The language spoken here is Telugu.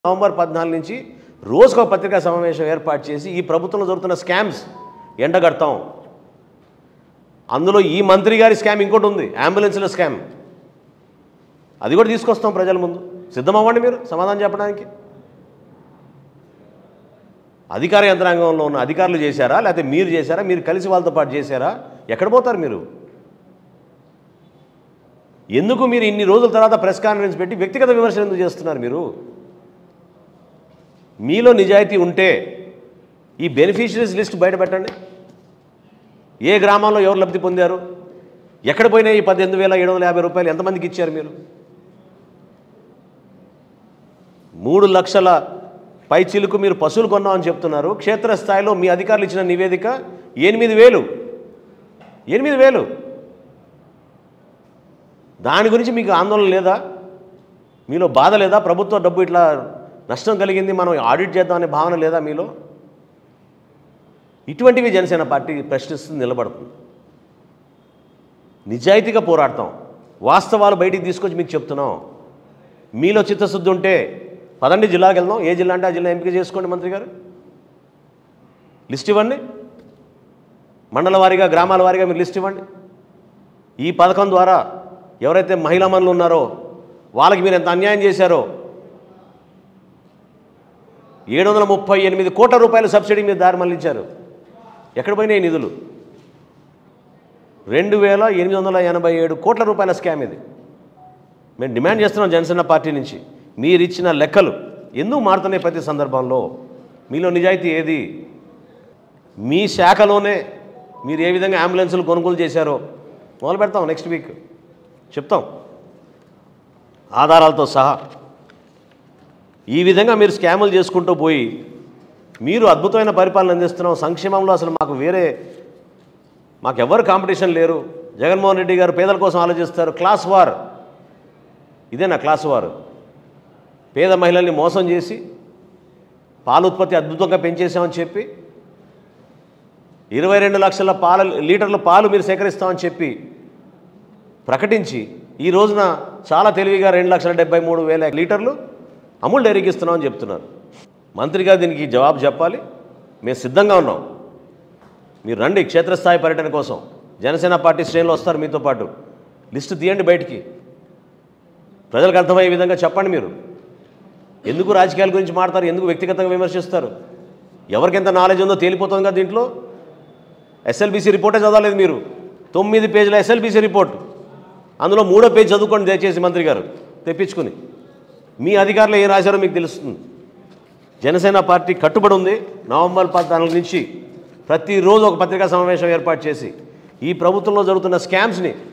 నవంబర్ పద్నాలుగు నుంచి రోజుకొక పత్రికా సమావేశం ఏర్పాటు చేసి ఈ ప్రభుత్వంలో జరుగుతున్న స్కామ్స్ ఎండగడతాం అందులో ఈ మంత్రి గారి స్కామ్ ఇంకోటి ఉంది అంబులెన్స్ల స్కామ్ అది కూడా తీసుకొస్తాం ప్రజల ముందు సిద్ధమవ్వండి మీరు సమాధానం చెప్పడానికి అధికార యంత్రాంగంలో ఉన్న అధికారులు చేశారా లేకపోతే మీరు చేశారా మీరు కలిసి వాళ్ళతో పాటు చేశారా ఎక్కడ పోతారు మీరు ఎందుకు మీరు ఇన్ని రోజుల తర్వాత ప్రెస్ కాన్ఫరెన్స్ పెట్టి వ్యక్తిగత విమర్శలు ఎందుకు చేస్తున్నారు మీరు మీలో నిజాయితీ ఉంటే ఈ బెనిఫిషరీస్ లిస్ట్ బయట పెట్టండి ఏ గ్రామాల్లో ఎవరు లబ్ధి పొందారు ఎక్కడ పోయినాయి ఈ పద్దెనిమిది వేల ఏడు వందల యాభై రూపాయలు ఎంతమందికి ఇచ్చారు మీరు మూడు లక్షల పై చిలుకు మీరు పశువులు కొన్నామని చెప్తున్నారు క్షేత్రస్థాయిలో మీ అధికారులు ఇచ్చిన నివేదిక ఎనిమిది వేలు ఎనిమిది వేలు దాని గురించి మీకు ఆందోళన లేదా మీలో బాధ లేదా ప్రభుత్వ డబ్బు ఇట్లా నష్టం కలిగింది మనం ఆడిట్ చేద్దామనే భావన లేదా మీలో ఇటువంటివి జనసేన పార్టీ ప్రశ్నిస్తుంది నిలబడుతుంది నిజాయితీగా పోరాడతాం వాస్తవాలు బయటికి తీసుకొచ్చి మీకు చెప్తున్నాం మీలో చిత్తశుద్ధి ఉంటే పదండి జిల్లాకి వెళ్దాం ఏ జిల్లా అంటే ఆ జిల్లా ఎంపిక చేసుకోండి మంత్రి గారు లిస్ట్ ఇవ్వండి మండల వారీగా గ్రామాల వారీగా మీరు లిస్ట్ ఇవ్వండి ఈ పథకం ద్వారా ఎవరైతే మహిళా మనులు ఉన్నారో వాళ్ళకి మీరు ఎంత అన్యాయం చేశారో ఏడు వందల ముప్పై ఎనిమిది కోట్ల రూపాయల సబ్సిడీ మీరు దారి మళ్ళించారు ఎక్కడ పోయినాయి నిధులు రెండు వేల ఎనిమిది వందల ఎనభై ఏడు కోట్ల రూపాయల స్కామ్ ఇది మేము డిమాండ్ చేస్తున్నాం జనసేన పార్టీ నుంచి మీరు ఇచ్చిన లెక్కలు ఎందుకు మారుతున్నాయి ప్రతి సందర్భంలో మీలో నిజాయితీ ఏది మీ శాఖలోనే మీరు ఏ విధంగా అంబులెన్సులు కొనుగోలు చేశారో మొదలు పెడతాం నెక్స్ట్ వీక్ చెప్తాం ఆధారాలతో సహా ఈ విధంగా మీరు స్కాములు చేసుకుంటూ పోయి మీరు అద్భుతమైన పరిపాలన అందిస్తున్నాం సంక్షేమంలో అసలు మాకు వేరే మాకు ఎవరు కాంపిటీషన్ లేరు జగన్మోహన్ రెడ్డి గారు పేదల కోసం ఆలోచిస్తారు క్లాస్ వార్ ఇదే నా క్లాస్ వారు పేద మహిళల్ని మోసం చేసి పాల ఉత్పత్తి అద్భుతంగా పెంచేసామని చెప్పి ఇరవై రెండు లక్షల పాల లీటర్ల పాలు మీరు సేకరిస్తామని చెప్పి ప్రకటించి ఈ రోజున చాలా తెలివిగా రెండు లక్షల డెబ్బై మూడు వేల లీటర్లు అమూల్ డైరీకి ఇస్తున్నామని చెప్తున్నారు మంత్రి గారు దీనికి జవాబు చెప్పాలి మేము సిద్ధంగా ఉన్నాం మీరు రండి క్షేత్రస్థాయి పర్యటన కోసం జనసేన పార్టీ శ్రేణులు వస్తారు మీతో పాటు లిస్టు తీయండి బయటికి ప్రజలకు అర్థమయ్యే విధంగా చెప్పండి మీరు ఎందుకు రాజకీయాల గురించి మాట్లాడతారు ఎందుకు వ్యక్తిగతంగా విమర్శిస్తారు ఎవరికి ఎంత నాలెడ్జ్ ఉందో తేలిపోతుంది కదా దీంట్లో ఎస్ఎల్బీసీ రిపోర్టే చదవలేదు మీరు తొమ్మిది పేజీల ఎస్ఎల్బీసీ రిపోర్ట్ అందులో మూడో పేజీ చదువుకోండి దయచేసి మంత్రి గారు తెప్పించుకుని మీ అధికారులు ఏం రాశారో మీకు తెలుస్తుంది జనసేన పార్టీ కట్టుబడి ఉంది నవంబర్ పద్నాలుగు నుంచి ప్రతిరోజు ఒక పత్రికా సమావేశం ఏర్పాటు చేసి ఈ ప్రభుత్వంలో జరుగుతున్న స్కామ్స్ని